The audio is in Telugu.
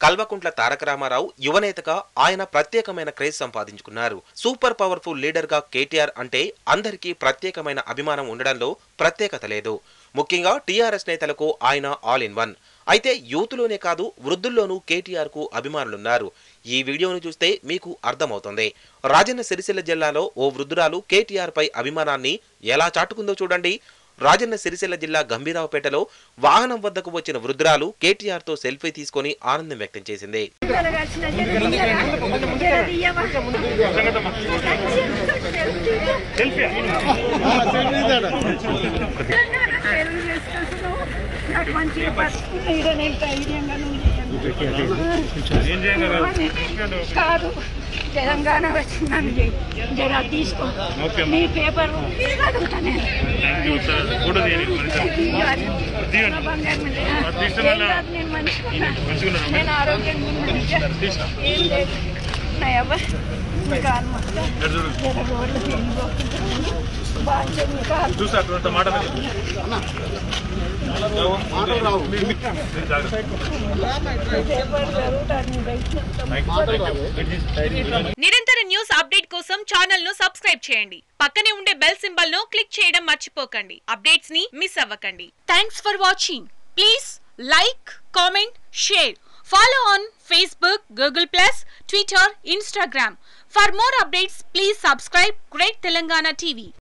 కల్వకుంట్ల తారక రామారావు యువనేతగా ఆయన ప్రత్యేకమైన క్రేజ్ సంపాదించుకున్నారు సూపర్ పవర్ఫుల్ లీడర్ గా కేటీఆర్ అంటే అందరికీ ప్రత్యేకమైన అభిమానం ఉండడంలో ప్రత్యేకత లేదు ముఖ్యంగా టీఆర్ఎస్ నేతలకు ఆయన ఆల్ ఇన్ వన్ అయితే యూత్లోనే కాదు వృద్ధుల్లోనూ కేటీఆర్ కు అభిమానులున్నారు ఈ వీడియోను చూస్తే మీకు అర్థమవుతుంది రాజన్న సిరిసిల్ల జిల్లాలో ఓ వృద్ధురాలు కేటీఆర్ పై అభిమానాన్ని ఎలా చాటుకుందో చూడండి రాజన్న సిరిసిల్ల జిల్లా గంభీరావుపేటలో వాహనం వద్దకు వచ్చిన వృద్ధురాలు కేటీఆర్ తో సెల్ఫీ తీసుకొని ఆనందం వ్యక్తం చేసింది జరగాల్సిన జరదీయవా నాకు మంచిగా పట్టుకుని ఈడ నేను ధైర్యంగా నుండి కాదు తెలంగాణ వచ్చిందని జర తీసుకో నీ పేపర్ అడుగుతా నేను తీయాలి. నా బంగారం మీద. ఏం కాదు, నేను మంచిగా ఉన్నా. నేను ఆరోగ్యంగా ఉన్నా. ఏం లేదు నా అవ్వ ఇంకా మొత్తం జర రోడ్లు తిరిగిపోతున్నాను బాగా ఇంకా పేపర్ జరుగుతాను బయట నిరంతర న్యూస్ అప్డేట్ కోసం ఛానల్ ను సబ్స్క్రైబ్ చేయండి పక్కనే ఉండే బెల్ సింబల్ ను క్లిక్ చేయడం మర్చిపోకండి అప్డేట్స్ ని మిస్ అవ్వకండి thanks for watching please like comment share follow on Facebook Google plus Twitter Instagram for more updates please subscribe great Telangana TV